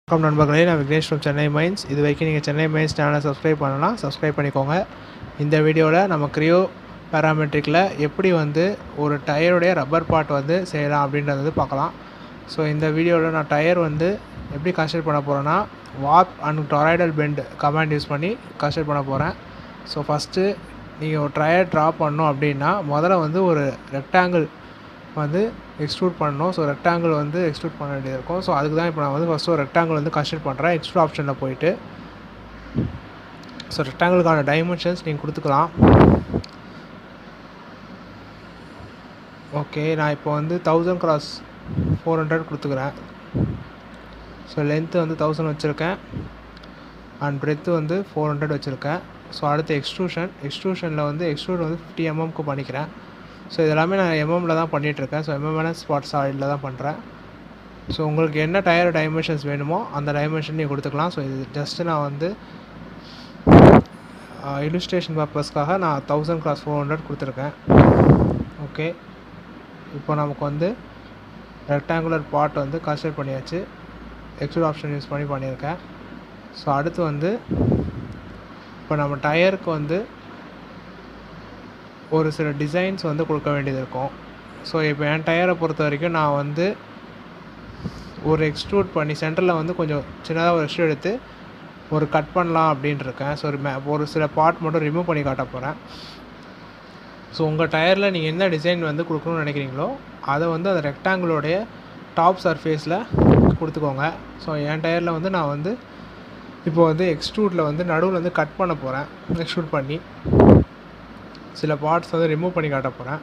வணக்கம் நண்பர்களே நான் விக்னேஷ் ஃப்ரம் சென்னை மைன்ஸ் இது வரைக்கும் நீங்கள் சென்னை மைன்ஸ் சேனலை சப்ஸ்கிரைப் பண்ணலாம் சப்ஸ்கிரைப் பண்ணிக்கோங்க இந்த வீடியோவில் நம்ம க்ரியோ பேராமெட்ரிக்கில் எப்படி வந்து ஒரு டயருடைய ரப்பர் பார்ட் வந்து செய்யலாம் அப்படின்றத வந்து பார்க்கலாம் ஸோ இந்த வீடியோவில் நான் டயர் வந்து எப்படி கன்ஸ்ட்ரக்ட் பண்ண போகிறேன்னா wrap and toroidal bend command use பண்ணி கன்ஸ்ட்ரக்ட் பண்ண போகிறேன் ஸோ ஃபஸ்ட்டு நீங்கள் ஒரு டயர் ட்ரா பண்ணோம் அப்படின்னா முதல்ல வந்து ஒரு ரெக்டாங்கிள் வந்து எக்ஸ்ட்ரூட் பண்ணணும் ஸோ ரெக்டாங்கிள் வந்து எக்ஸ்ட்ரூட் பண்ண வேண்டியது இருக்கும் ஸோ அதுக்கு தான் இப்போ நான் வந்து ஃபஸ்ட்டு ஒரு ரெக்டாங்கிள் வந்து கன்ஸ்ட்ரக்ட் பண்ணுறேன் எக்ஸ்ட்ரூட் ஆப்ஷனில் போயிட்டு ஸோ ரெக்டாங்கிளுக்கான டைமென்ஷன்ஸ் நீங்கள் கொடுத்துக்கலாம் ஓகே நான் இப்போ வந்து தௌசண்ட் கிராஸ் ஃபோர் ஹண்ட்ரட் கொடுத்துக்கிறேன் ஸோ லென்த்து வந்து தௌசண்ட் வச்சுருக்கேன் அண்ட் பிரெத்து வந்து ஃபோர் ஹண்ட்ரட் வச்சுருக்கேன் ஸோ அடுத்து எக்ஸ்ட்ரூஷன் எக்ஸ்ட்ரூஷனில் வந்து எக்ஸ்ட்ரூட் வந்து ஃபிஃப்டி எம்எம்க்கு பண்ணிக்கிறேன் ஸோ இதெல்லாமே நான் எம்எம்மில் தான் பண்ணிகிட்ருக்கேன் ஸோ எம்எம்என ஸ்பாட் சாலிடில் தான் பண்ணுறேன் ஸோ உங்களுக்கு என்ன டயர் டைமென்ஷன்ஸ் வேணுமோ அந்த டைமென்ஷன் நீங்கள் கொடுத்துக்கலாம் ஸோ இது ஜஸ்ட்டு நான் வந்து இலுஸ்ட்ரேஷன் பர்பஸ்க்காக நான் தௌசண்ட் கிராஸ் ஃபோர் ஹண்ட்ரட் கொடுத்துருக்கேன் ஓகே இப்போ நமக்கு வந்து ரெக்டாங்குலர் பார்ட் வந்து கன்ஸ்ட்ரக்ட் பண்ணியாச்சு எக்ஸ்ட்ரூட் ஆப்ஷன் யூஸ் பண்ணி பண்ணியிருக்கேன் ஸோ அடுத்து வந்து இப்போ நம்ம டயருக்கு வந்து ஒரு சில டிசைன்ஸ் வந்து கொடுக்க வேண்டியது இருக்கும் ஸோ இப்போ என் டயரை பொறுத்த வரைக்கும் நான் வந்து ஒரு எக்ஸ்ட்ரூட் பண்ணி சென்டரில் வந்து கொஞ்சம் சின்னதாக ஒரு எக்ஸ்ட்ரூட் எடுத்து ஒரு கட் பண்ணலாம் அப்படின்ட்டு இருக்கேன் ஸோ ஒரு மே ஒரு சில பார்ட் மட்டும் ரிமூவ் பண்ணி காட்ட போகிறேன் ஸோ உங்கள் டயரில் நீங்கள் என்ன டிசைன் வந்து கொடுக்கணும்னு நினைக்கிறீங்களோ அதை வந்து அந்த ரெக்டாங்கிளோடைய டாப் சர்ஃபேஸில் கொடுத்துக்கோங்க ஸோ என் டயரில் வந்து நான் வந்து இப்போ வந்து எக்ஸ்ட்ரூட்டில் வந்து நடுவில் வந்து கட் பண்ண போகிறேன் எக்ஸ்ட்ரூட் பண்ணி சில பார்ட்ஸ் வந்து ரிமூவ் பண்ணி காட்ட போகிறேன்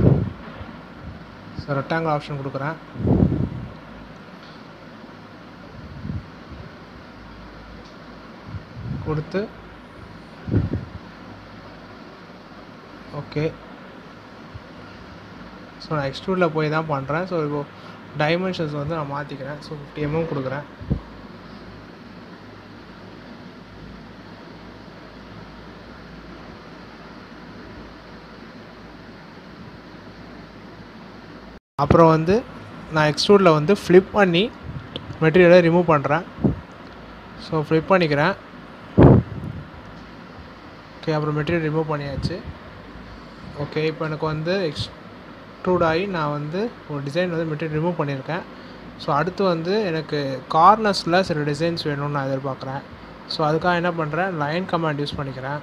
ஸோ ரெக்டாங்கிள் ஆப்ஷன் கொடுக்குறேன் கொடுத்து ஓகே ஸோ நான் எக்ஸ்ட்ரூடில் போய் தான் பண்ணுறேன் ஸோ இப்போ டைமென்ஷன்ஸ் வந்து நான் மாற்றிக்கிறேன் ஸோ ஃபிஃப்டி எம்எம் கொடுக்குறேன் அப்புறம் வந்து நான் எக்ஸ்ட்ரூடில் வந்து ஃப்ளிப் பண்ணி மெட்டீரியலை ரிமூவ் பண்ணுறேன் ஸோ ஃப்ளிப் பண்ணிக்கிறேன் ஓகே அப்புறம் மெட்டீரியல் ரிமூவ் பண்ணியாச்சு ஓகே இப்போ எனக்கு வந்து எக்ஸ்ட்ரூட் ஆகி நான் வந்து ஒரு டிசைன் வந்து மெட்டீரியல் ரிமூவ் பண்ணியிருக்கேன் ஸோ அடுத்து வந்து எனக்கு கார்னர்ஸில் சில டிசைன்ஸ் வேணும்னு நான் எதிர்பார்க்குறேன் ஸோ அதுக்காக என்ன பண்ணுறேன் லைன் கமாண்ட் யூஸ் பண்ணிக்கிறேன்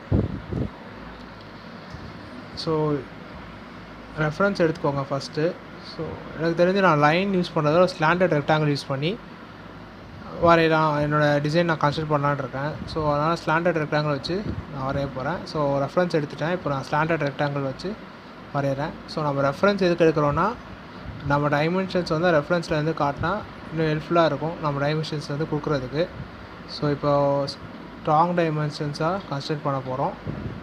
ஸோ ரெஃபரன்ஸ் எடுத்துக்கோங்க ஃபஸ்ட்டு ஸோ எனக்கு தெரிஞ்சு நான் லைன் யூஸ் பண்ணுறதோட ஸ்லாண்டட் ரெக்டாங்கிள் யூஸ் பண்ணி வரையலாம் என்னோடய டிசைன் நான் கன்ஸ்ட்ரக்ட் பண்ணலான்னு இருக்கேன் ஸோ அதனால் ஸ்லாண்டட் ரெக்டாங்கிள் வச்சு நான் வரைய போகிறேன் ஸோ ரெஃபரன்ஸ் எடுத்துட்டேன் இப்போ நான் ஸ்லாண்டட் ரெக்டாங்கிள் வச்சு வரைகிறேன் ஸோ நம்ம ரெஃபரன்ஸ் எதுக்கு எடுக்கிறோன்னா நம்ம டைமென்ஷன்ஸ் வந்து ரெஃபரன்ஸில் இருந்து காட்டினா இன்னும் ஹெல்ப்ஃபுல்லாக இருக்கும் நம்ம டைமென்ஷன்ஸ் வந்து கொடுக்குறதுக்கு ஸோ இப்போ ஸ்ட்ராங் டைமென்ஷன்ஸாக கன்ஸ்ட்ரக்ட் பண்ண போகிறோம்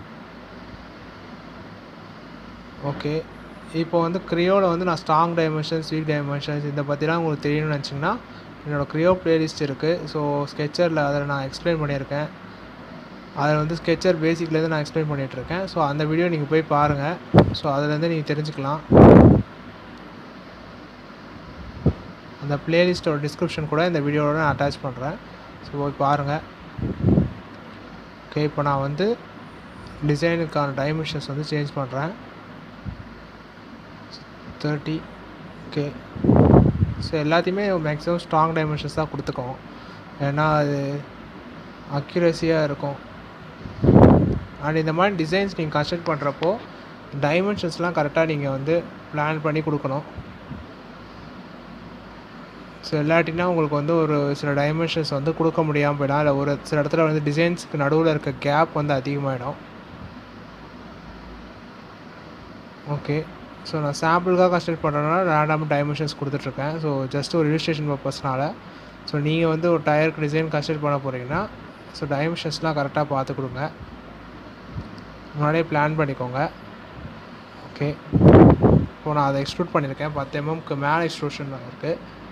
ஓகே இப்போ வந்து க்ரியோவில் வந்து நான் ஸ்ட்ராங் டைமென்ஷன்ஸ் வீக் டைமென்ஷன்ஸ் இதை பற்றிலாம் உங்களுக்கு தெரியணும்னு நினச்சிங்கன்னா என்னோடய க்ரியோ ப்ளேலிஸ்ட் இருக்குது ஸோ ஸ்கெச்சரில் அதில் நான் எக்ஸ்பிளைன் பண்ணியிருக்கேன் அதில் வந்து ஸ்கெச்சர் பேசிக்லேருந்து நான் எக்ஸ்பிளைன் பண்ணிகிட்ருக்கேன் ஸோ அந்த வீடியோ நீங்கள் போய் பாருங்கள் ஸோ அதுலேருந்து நீங்கள் தெரிஞ்சுக்கலாம் அந்த ப்ளேலிஸ்ட்டோட டிஸ்கிரிப்ஷன் கூட இந்த வீடியோவோட நான் அட்டாச் பண்ணுறேன் ஸோ போய் பாருங்கள் ஓகே இப்போ நான் வந்து டிசைனுக்கான டைமென்ஷன்ஸ் வந்து சேஞ்ச் பண்ணுறேன் தேர்ட்டி ஓகே ஸோ எல்லாத்தையுமே மேக்ஸிமம் ஸ்ட்ராங் டைமென்ஷன்ஸ் தான் கொடுத்துக்கோம் ஏன்னா அது அக்யூரஸியாக இருக்கும் அண்ட் இந்த மாதிரி டிசைன்ஸ் நீங்கள் கன்ஸ்ட்ரக்ட் பண்ணுறப்போ டைமென்ஷன்ஸ்லாம் கரெக்டாக நீங்கள் வந்து பிளான் பண்ணி கொடுக்கணும் ஸோ இல்லாட்டினா உங்களுக்கு வந்து ஒரு சில டைமென்ஷன்ஸ் வந்து கொடுக்க முடியாமல் போயிடும் இல்லை ஒரு சில இடத்துல வந்து டிசைன்ஸுக்கு நடுவில் இருக்க கேப் வந்து அதிகமாகிடும் ஓகே ஸோ நான் சாம்பிளுக்காக கன்ஸ்ட்ரக்ட் பண்ணுறதுனால ரேண்டாம் டைமென்ஷன்ஸ் கொடுத்துட்ருக்கேன் ஸோ ஜஸ்ட் ஒரு ரிஜிஸ்ட்ரேஷன் பர்பஸ்னால ஸோ நீங்கள் வந்து ஒரு டயருக்கு டிசைன் கன்ஸ்ட்ரக்ட் பண்ண போகிறீங்கன்னா ஸோ டைமென்ஷன்ஸ்லாம் கரெக்டாக பார்த்து கொடுங்க முன்னாடியே பிளான் பண்ணிக்கோங்க ஓகே இப்போ நான் அதை எக்ஸ்ட்ரூட் பண்ணியிருக்கேன் பத்து எம்எம்க்கு மேலே எக்ஸ்ட்ரூஷன் இருக்குது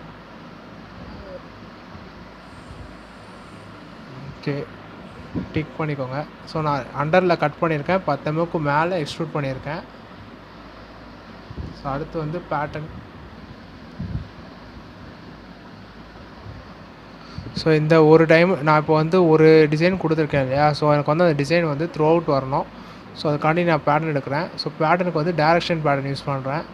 ஓகே டிக் பண்ணிக்கோங்க ஸோ நான் அண்டரில் கட் பண்ணியிருக்கேன் பத்து எம்எம்க்கு மேலே எக்ஸ்ட்ரூட் பண்ணியிருக்கேன் ஸோ அடுத்து வந்து பேட்டர்ன் ஸோ இந்த ஒரு டைம் நான் இப்போ வந்து ஒரு டிசைன் கொடுத்துருக்கேன் இல்லையா ஸோ எனக்கு வந்து அந்த டிசைன் வந்து த்ரூ அவுட் வரணும் ஸோ அதுக்காண்டி நான் பேட்டர்ன் எடுக்கிறேன் ஸோ பேட்டர்னுக்கு வந்து டேரக்ஷன் பேட்டர்ன் யூஸ் பண்ணுறேன்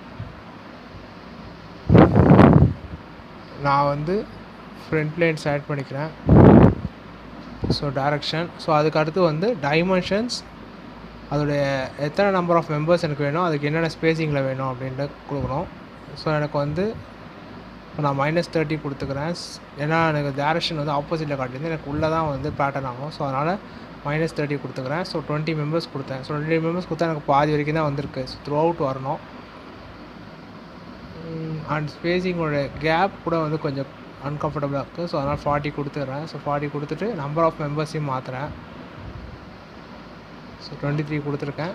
நான் வந்து ஃப்ரண்ட் லைன்ஸ் ஆட் பண்ணிக்கிறேன் ஸோ டேரக்ஷன் ஸோ அதுக்கு அடுத்து வந்து டைமென்ஷன்ஸ் அதோடைய எத்தனை நம்பர் ஆஃப் மெம்பர்ஸ் எனக்கு வேணும் அதுக்கு என்னென்ன ஸ்பேசிங்கில் வேணும் அப்படின்ட்டு கொடுக்கணும் ஸோ எனக்கு வந்து இப்போ நான் மைனஸ் தேர்ட்டி கொடுத்துக்கிறேன் ஏன்னா எனக்கு டேரக்ஷன் வந்து ஆப்போசிட்டில் காட்டியிருந்து எனக்கு உள்ளே தான் வந்து பேட்டர்ன் ஆகும் ஸோ அதனால் மைனஸ் தேர்ட்டி கொடுத்துக்கிறேன் ஸோ டுவெண்ட்டி மெம்பர்ஸ் கொடுத்தேன் ஸோ டுவெண்ட்டி மெம்பர்ஸ் கொடுத்தா எனக்கு பாதி வரைக்கும் தான் வந்திருக்கு ஸோ த்ரூ அவுட் வரணும் அண்ட் ஸ்பேஸிங்கோட கேப் கூட வந்து கொஞ்சம் அன்கம்ஃபர்டபுளாக இருக்குது ஸோ அதனால் ஃபார்ட்டி கொடுத்துட்றேன் ஸோ ஃபார்ட்டி கொடுத்துட்டு நம்பர் ஆஃப் மெம்பர்ஸையும் மாற்றுறேன் ஸோ டுவெண்ட்டி த்ரீ கொடுத்துருக்கேன்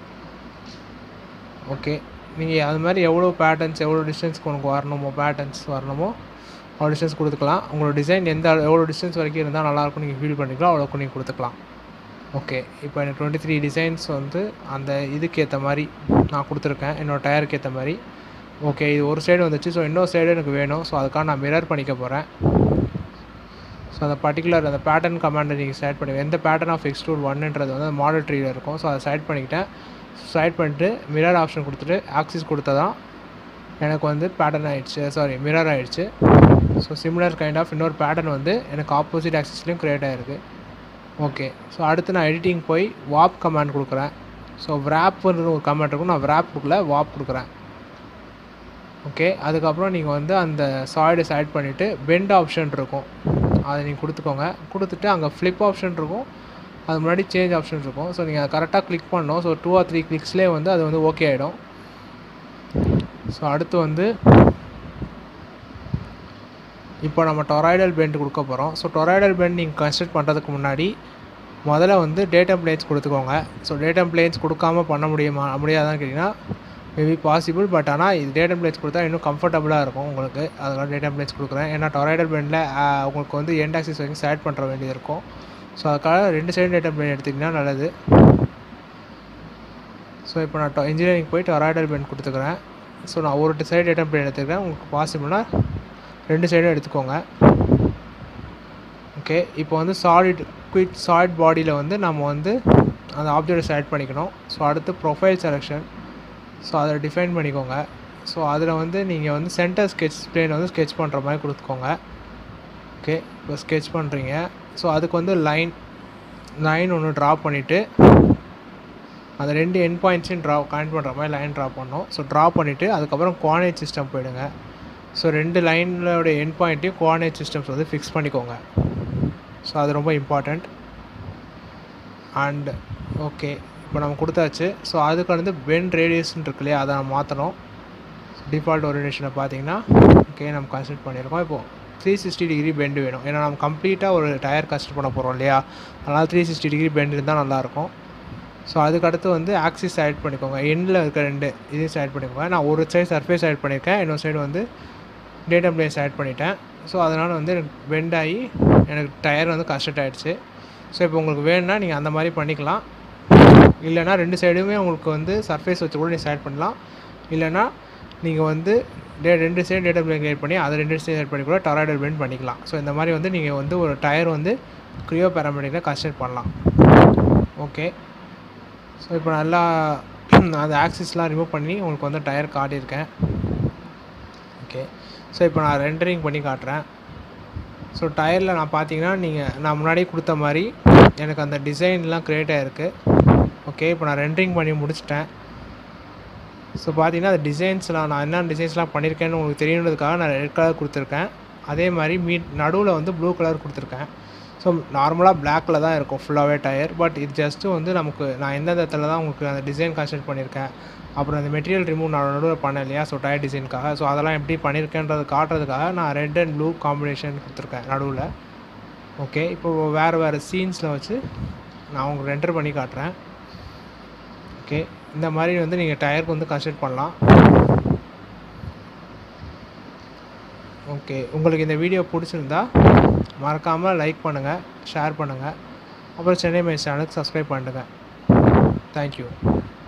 ஓகே நீங்கள் அது மாதிரி எவ்வளோ பேட்டர்ன்ஸ் எவ்வளோ டிஸ்டன்ஸ்க்கு உனக்கு வரணுமோ பேட்டர்ன்ஸ் வரணுமோ அவ்வளோ டிஸ்டன்ஸ் கொடுத்துக்கலாம் உங்களோட டிசைன் எந்த எவ்வளோ டிஸ்டன்ஸ் வரைக்கும் இருந்தால் நல்லாயிருக்கும் நீங்கள் ஃபீல் பண்ணிக்கலாம் அவ்வளோக்கு நீங்கள் கொடுத்துக்கலாம் ஓகே இப்போ எனக்கு டுவெண்ட்டி த்ரீ டிசைன்ஸ் வந்து அந்த இதுக்கு ஏற்ற மாதிரி நான் கொடுத்துருக்கேன் என்னோடய டயருக்கு ஏற்ற மாதிரி ஓகே இது ஒரு சைடு வந்துச்சு ஸோ இன்னொரு சைடு எனக்கு வேணும் ஸோ அதுக்காக நான் மிரர் பண்ணிக்க போகிறேன் ஸோ அந்த பர்டிகுலர் அந்த பேட்டர்ன் கமாண்டை நீங்கள் செலக்ட் பண்ணி எந்த பேட்டர்ன் ஆஃப் எக்ஸ்ட்ரூட் ஒன்னுன்றது வந்து மாடல் ட்ரீயில் இருக்கும் ஸோ அதை செலக்ட் பண்ணிக்கிட்டேன் செலக்ட் பண்ணிட்டு மிரர் ஆப்ஷன் கொடுத்துட்டு ஆக்சிஸ் கொடுத்தா தான் எனக்கு வந்து பேட்டர்ன் ஆகிடுச்சு சாரி மிரர் ஆகிடுச்சு ஸோ சிமிலர் கைண்ட் ஆஃப் இன்னொரு பேட்டர்ன் வந்து எனக்கு ஆப்போசிட் ஆக்சிஸ்லேயும் க்ரியேட் ஆகிருக்கு ஓகே ஸோ அடுத்து நான் எடிட்டிங் போய் வாப் கமாண்ட் கொடுக்குறேன் ஸோ விராப்னு ஒரு கமாண்ட் இருக்கும் நான் விராப் கொடுக்கல வாப் கொடுக்குறேன் ஓகே அதுக்கப்புறம் நீங்கள் வந்து அந்த சாய்டை செலக்ட் பண்ணிவிட்டு பெண்ட் ஆப்ஷன் இருக்கும் அதை நீங்கள் கொடுத்துக்கோங்க கொடுத்துட்டு அங்கே ஃப்ளிப் ஆப்ஷன் இருக்கும் அது முன்னாடி சேஞ்ச் ஆப்ஷன் இருக்கும் ஸோ நீங்கள் அதை கரெக்டாக கிளிக் பண்ணணும் ஸோ டூ ஆர் த்ரீ கிளிக்ஸ்லேயே வந்து அது வந்து ஓகே ஆகிடும் ஸோ அடுத்து வந்து இப்போ நம்ம டொராய்டல் பெண்ட் கொடுக்க போகிறோம் ஸோ டொராய்டல் பெண்ட் நீங்கள் கன்ஸ்ட்ரக்ட் பண்ணுறதுக்கு முன்னாடி முதல்ல வந்து டேட்டா பிளேன்ஸ் கொடுத்துக்கோங்க ஸோ டேட்டா பிளேன்ஸ் கொடுக்காம பண்ண முடியுமா முடியாதான்னு கேட்டிங்கன்னா மேபி பாசிபிள் பட் ஆனால் இது டேட்டா பிளேன்ஸ் கொடுத்தா இன்னும் கம்ஃபர்டபுளாக இருக்கும் உங்களுக்கு அதனால டேட்டா பிளேன்ஸ் கொடுக்குறேன் ஏன்னா டொராய்டல் பெண்டில் உங்களுக்கு வந்து எண்ட் ஆக்சிஸ் வரைக்கும் செலக்ட் பண்ணுற வேண்டியது இருக்கும் ஸோ அதுக்காக ரெண்டு சைடு டேட்டா பிளேன் எடுத்திங்கன்னா நல்லது ஸோ இப்போ நான் இன்ஜினியரிங் போய் டொராய்டல் பெண்ட் கொடுத்துக்கிறேன் ஸோ நான் ஒரு சைடு டேட்டா பிளேன் எடுத்துக்கிறேன் உங்களுக்கு பாசிபிள்னா ரெண்டு சைடும் எடுத்துக்கோங்க ஓகே இப்போ வந்து சாலிட் குயிட் சாலிட் பாடியில் வந்து நம்ம வந்து அந்த ஆப்ஜெக்டை செலக்ட் பண்ணிக்கணும் ஸோ அடுத்து ப்ரொஃபைல் செலெக்ஷன் ஸோ அதை டிஃபைன் பண்ணிக்கோங்க ஸோ அதில் வந்து நீங்கள் வந்து சென்டர் ஸ்கெட்ச் பிளேன் வந்து ஸ்கெட்ச் பண்ணுற மாதிரி கொடுத்துக்கோங்க ஓகே இப்போ ஸ்கெட்ச் பண்ணுறீங்க ஸோ அதுக்கு வந்து லைன் லைன் ஒன்று ட்ரா பண்ணிவிட்டு அந்த ரெண்டு என் பாயிண்ட்ஸையும் ட்ரா கனெக்ட் பண்ணுற மாதிரி லைன் ட்ரா பண்ணோம் ஸோ ட்ரா பண்ணிவிட்டு அதுக்கப்புறம் கோஆர்டினேட் சிஸ்டம் போயிடுங்க ஸோ ரெண்டு லைனோட என் பாயிண்ட்டையும் கோஆர்டினேட் சிஸ்டம்ஸ் வந்து ஃபிக்ஸ் பண்ணிக்கோங்க ஸோ அது ரொம்ப இம்பார்ட்டண்ட் அண்ட் ஓகே இப்போ நம்ம கொடுத்தாச்சு ஸோ அதுக்கு வந்து பென் ரேடியஸ்ன்னு இருக்கு இல்லையா அதை நம்ம மாற்றணும் டிஃபால்ட் ஓரியன்டேஷனை பார்த்தீங்கன்னா ஓகே நம்ம கன்சிடர் பண்ணியிருக்கோம் இப்போது த்ரீ சிக்ஸ்டி டிகிரி பெண்டு வேணும் ஏன்னா நம்ம கம்ப்ளீட்டாக ஒரு டயர் கன்சிடர் பண்ண போகிறோம் இல்லையா அதனால் த்ரீ சிக்ஸ்டி டிகிரி பெண்ட் இருந்தால் நல்லாயிருக்கும் ஸோ அதுக்கடுத்து வந்து ஆக்சிஸ் ஆட் பண்ணிக்கோங்க எண்டில் இருக்க ரெண்டு இதையும் ஆட் பண்ணிக்கோங்க நான் ஒரு சைடு சர்ஃபேஸ் ஆட் பண்ணியிருக்கேன் இன்னொரு சைடு வந்து டேட்டா பிளேஸ் ஆட் பண்ணிட்டேன் ஸோ அதனால் வந்து எனக்கு பெண்ட் ஆகி எனக்கு டயர் வந்து கன்ஸ்ட்ரக்ட் ஆகிடுச்சு ஸோ இப்போ உங்களுக்கு வேணும்னா நீங்கள் அந்த மாதிரி பண்ணிக்கலாம் இல்லைனா ரெண்டு சைடுமே உங்களுக்கு வந்து சர்ஃபேஸ் வச்சு கூட நீங்கள் ஆட் பண்ணலாம் இல்லைனா நீங்கள் வந்து டே ரெண்டு சைடு டேட்டா பிளேன் கிரியேட் பண்ணி அதை ரெண்டு சைடு ஆட் பண்ணி கூட டொராய்டல் பெண்ட் பண்ணிக்கலாம் ஸோ இந்த மாதிரி வந்து நீங்கள் வந்து ஒரு டயர் வந்து க்ரியோ பேராமெடிக்கில் கன்ஸ்ட்ரக்ட் பண்ணலாம் ஓகே ஸோ இப்போ நல்லா அந்த ஆக்சிஸ்லாம் ரிமூவ் பண்ணி உங்களுக்கு வந்து டயர் காட்டியிருக்கேன் ஓகே ஸோ இப்போ நான் ரெண்டரிங் பண்ணி காட்டுறேன் ஸோ டயரில் நான் பார்த்தீங்கன்னா நீங்கள் நான் முன்னாடியே கொடுத்த மாதிரி எனக்கு அந்த டிசைன்லாம் க்ரியேட் ஆகிருக்கு ஓகே இப்போ நான் ரெண்டரிங் பண்ணி முடிச்சிட்டேன் ஸோ பார்த்தீங்கன்னா அந்த டிசைன்ஸ்லாம் நான் என்னென்ன டிசைன்ஸ்லாம் பண்ணியிருக்கேன்னு உங்களுக்கு தெரியணுன்றதுக்காக நான் ரெட் கலர் கொடுத்துருக்கேன் அதே மாதிரி மீட் நடுவில் வந்து ப்ளூ கலர் கொடுத்துருக்கேன் ஸோ நார்மலாக பிளாக்கில் தான் இருக்கும் ஃபுல்லாகவே டயர் பட் இது ஜஸ்ட்டு வந்து நமக்கு நான் எந்தெந்த இடத்துல தான் உங்களுக்கு அந்த டிசைன் கன்ஸ்ட்ரக்ட் பண்ணியிருக்கேன் அப்புறம் அந்த மெட்டீரியல் ரிமூவ் நான் நடுவில் பண்ணேன் இல்லையா ஸோ டயர் டிசைனுக்காக ஸோ அதெல்லாம் எப்படி பண்ணியிருக்கேன்றது காட்டுறதுக்காக நான் ரெட் அண்ட் ப்ளூ காம்பினேஷன் கொடுத்துருக்கேன் நடுவில் ஓகே இப்போ வேறு வேறு சீன்ஸில் வச்சு நான் உங்களுக்கு ரெண்டர் பண்ணி காட்டுறேன் ஓகே இந்த மாதிரி வந்து நீங்கள் டயருக்கு வந்து கன்ஸ்ட்ரக்ட் பண்ணலாம் ஓகே உங்களுக்கு இந்த வீடியோ பிடிச்சிருந்தா மறக்காமல் லைக் பண்ணுங்கள் ஷேர் பண்ணுங்கள் அப்புறம் சென்னை மைஸ் சேனலுக்கு சப்ஸ்கிரைப் பண்ணுங்கள் தேங்க்யூ